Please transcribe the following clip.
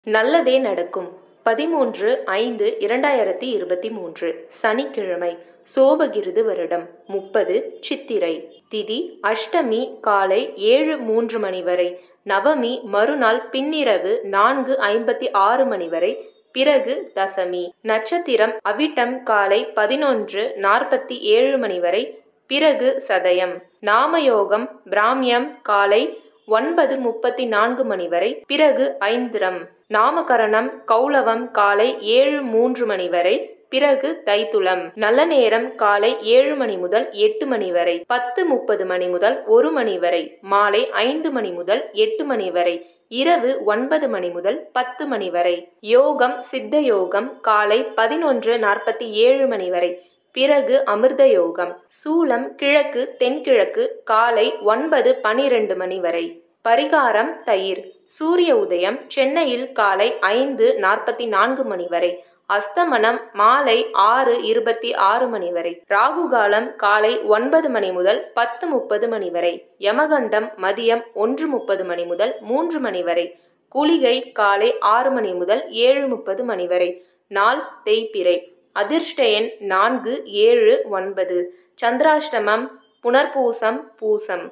நல்லதே நடக்கும் பதிமூன்று ஐந்து இரண்டாயிரத்தி இருபத்தி மூன்று சனிக்கிழமை சோபகிருது வருடம் முப்பது சித்திரை திதி அஷ்டமி காலை ஏழு மூன்று மணி வரை நவமி மறுநாள் பின்னிரவு நான்கு ஐம்பத்தி ஆறு மணி வரை பிறகு தசமி நட்சத்திரம் அவிட்டம் காலை பதினொன்று நாற்பத்தி ஏழு மணி வரை பிறகு சதயம் நாமயோகம் பிராமியம் காலை ஒன்பது முப்பத்தி நான்கு மணி வரை பிறகு ஐந்திரம் நாமகரணம் கௌளவம் காலை ஏழு மூன்று மணி வரை பிறகு தைத்துளம் நல்ல நேரம் காலை ஏழு மணி முதல் எட்டு மணி வரை பத்து முப்பது மணி முதல் ஒரு மணி வரை மாலை ஐந்து மணி முதல் எட்டு மணி வரை இரவு ஒன்பது மணி முதல் பத்து மணி வரை யோகம் சித்த யோகம் காலை பதினொன்று நாற்பத்தி ஏழு மணி வரை பிறகு அமிர்த யோகம் சூலம் கிழக்கு தென்கிழக்கு காலை ஒன்பது பனிரெண்டு மணி வரை பரிகாரம் தயிர் சூரிய உதயம் சென்னையில் காலை ஐந்து நாற்பத்தி நான்கு மணி வரை அஸ்தமனம் மாலை ஆறு இருபத்தி ஆறு மணி வரை ராகு காலம் காலை ஒன்பது மணி முதல் பத்து முப்பது மணி வரை யமகண்டம் மதியம் ஒன்று முப்பது மணி முதல் மூன்று மணி வரை குளிகை காலை ஆறு மணி முதல் ஏழு முப்பது மணி வரை நாள் தேய்பிறை அதிர்ஷ்ட எண் நான்கு ஏழு ஒன்பது சந்திராஷ்டமம் புனர்பூசம் பூசம்